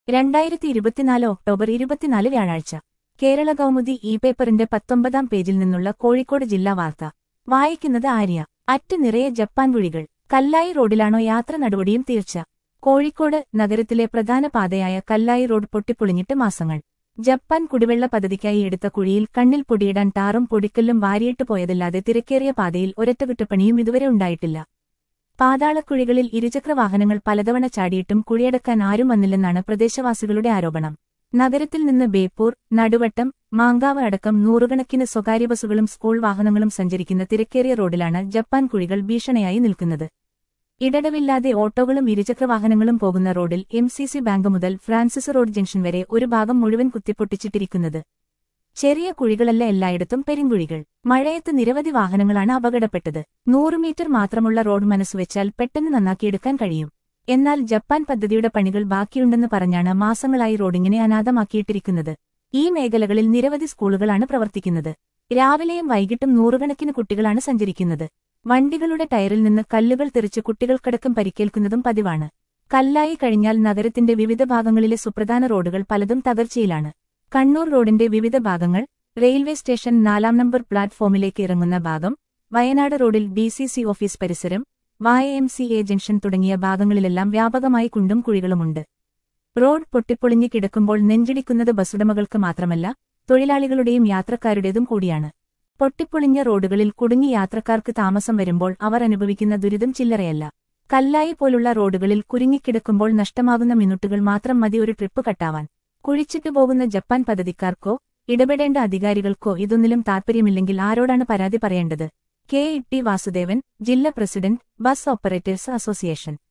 രണ്ടായിരത്തി ഇരുപത്തിനാല് ഒക്ടോബർ ഇരുപത്തിനാല് വ്യാഴാഴ്ച കേരള കൗമുദി ഇ പേപ്പറിന്റെ പത്തൊമ്പതാം പേജിൽ നിന്നുള്ള കോഴിക്കോട് ജില്ലാ വാർത്ത വായിക്കുന്നത് ആര്യ അറ്റ് നിറയെ ജപ്പാൻ കുഴികൾ കല്ലായി റോഡിലാണോ യാത്ര നടപടിയും തീർച്ച കോഴിക്കോട് നഗരത്തിലെ പ്രധാന പാതയായ കല്ലായി റോഡ് പൊട്ടിപ്പൊളിഞ്ഞിട്ട് മാസങ്ങൾ ജപ്പാൻ കുടിവെള്ള പദ്ധതിക്കായി എടുത്ത കുഴിയിൽ കണ്ണിൽ പൊടിയിടാൻ ടാറും പൊടിക്കല്ലും വാരിയിട്ട് പോയതല്ലാതെ തിരക്കേറിയ പാതയിൽ ഒരറ്റകുറ്റപ്പണിയും ഇതുവരെ ഉണ്ടായിട്ടില്ല പാതാളക്കുഴികളിൽ ഇരുചക്രവാഹനങ്ങൾ പലതവണ ചാടിയിട്ടും കുഴിയടക്കാൻ ആരും വന്നില്ലെന്നാണ് പ്രദേശവാസികളുടെ ആരോപണം നഗരത്തിൽ നിന്ന് ബേപ്പൂർ നടുവട്ടം മാങ്കാവ് അടക്കം നൂറുകണക്കിന് സ്വകാര്യ ബസുകളും സ്കൂൾ വാഹനങ്ങളും സഞ്ചരിക്കുന്ന തിരക്കേറിയ റോഡിലാണ് ജപ്പാൻ കുഴികൾ ഭീഷണിയായി നിൽക്കുന്നത് ഇടടവില്ലാതെ ഓട്ടോകളും ഇരുചക്രവാഹനങ്ങളും പോകുന്ന റോഡിൽ എം സി സി ബാങ്ക് മുതൽ ഫ്രാൻസിസ് റോഡ് ജംഗ്ഷൻ വരെ ഒരു ഭാഗം മുഴുവൻ കുത്തിപ്പൊട്ടിച്ചിട്ടിരിക്കുന്നത് ചെറിയ കുഴികളല്ല എല്ലായിടത്തും പെരിങ്കുഴികൾ മഴയത്ത് നിരവധി വാഹനങ്ങളാണ് അപകടപ്പെട്ടത് നൂറ് മീറ്റർ മാത്രമുള്ള റോഡ് മനസ്സുവെച്ചാൽ പെട്ടെന്ന് നന്നാക്കിയെടുക്കാൻ കഴിയും എന്നാൽ ജപ്പാൻ പദ്ധതിയുടെ പണികൾ ബാക്കിയുണ്ടെന്ന് പറഞ്ഞാണ് മാസങ്ങളായി റോഡിങ്ങിനെ അനാഥമാക്കിയിട്ടിരിക്കുന്നത് ഈ മേഖലകളിൽ നിരവധി സ്കൂളുകളാണ് പ്രവർത്തിക്കുന്നത് രാവിലെയും വൈകിട്ടും നൂറുകണക്കിന് കുട്ടികളാണ് സഞ്ചരിക്കുന്നത് വണ്ടികളുടെ ടയറിൽ നിന്ന് കല്ലുകൾ തെറിച്ച് കുട്ടികൾക്കടക്കം പരിക്കേൽക്കുന്നതും പതിവാണ് കല്ലായി കഴിഞ്ഞാൽ നഗരത്തിന്റെ വിവിധ ഭാഗങ്ങളിലെ സുപ്രധാന റോഡുകൾ പലതും തകർച്ചയിലാണ് കണ്ണൂർ റോഡിന്റെ വിവിധ ഭാഗങ്ങൾ റെയിൽവേ സ്റ്റേഷൻ നാലാം നമ്പർ പ്ലാറ്റ്ഫോമിലേക്ക് ഇറങ്ങുന്ന ഭാഗം വയനാട് റോഡിൽ ഡി സി സി ഓഫീസ് പരിസരം വായ എം സി എ ജംഗ്ഷൻ തുടങ്ങിയ ഭാഗങ്ങളിലെല്ലാം വ്യാപകമായി കുണ്ടും കുഴികളുമുണ്ട് റോഡ് പൊട്ടിപ്പൊളിഞ്ഞു കിടക്കുമ്പോൾ നെഞ്ചിടിക്കുന്നത് ബസ്സുടമകൾക്ക് മാത്രമല്ല തൊഴിലാളികളുടെയും യാത്രക്കാരുടേതും കൂടിയാണ് പൊട്ടിപ്പൊളിഞ്ഞ റോഡുകളിൽ കുടുങ്ങി യാത്രക്കാർക്ക് താമസം വരുമ്പോൾ അവർ അനുഭവിക്കുന്ന ദുരിതം ചില്ലറയല്ല കല്ലായി പോലുള്ള റോഡുകളിൽ കുരുങ്ങിക്കിടക്കുമ്പോൾ നഷ്ടമാകുന്ന മിനിറ്റുകൾ മാത്രം മതി ഒരു ട്രിപ്പ് കട്ടാവാൻ കുഴിച്ചിട്ടു പോകുന്ന ജപ്പാൻ പദ്ധതിക്കാർക്കോ ഇടപെടേണ്ട അധികാരികൾക്കോ ഇതൊന്നിലും താൽപ്പര്യമില്ലെങ്കിൽ ആരോടാണ് പരാതി പറയേണ്ടത് കെ ഇ ടി വാസുദേവൻ ജില്ലാ പ്രസിഡന്റ് ബസ് ഓപ്പറേറ്റേഴ്സ് അസോസിയേഷൻ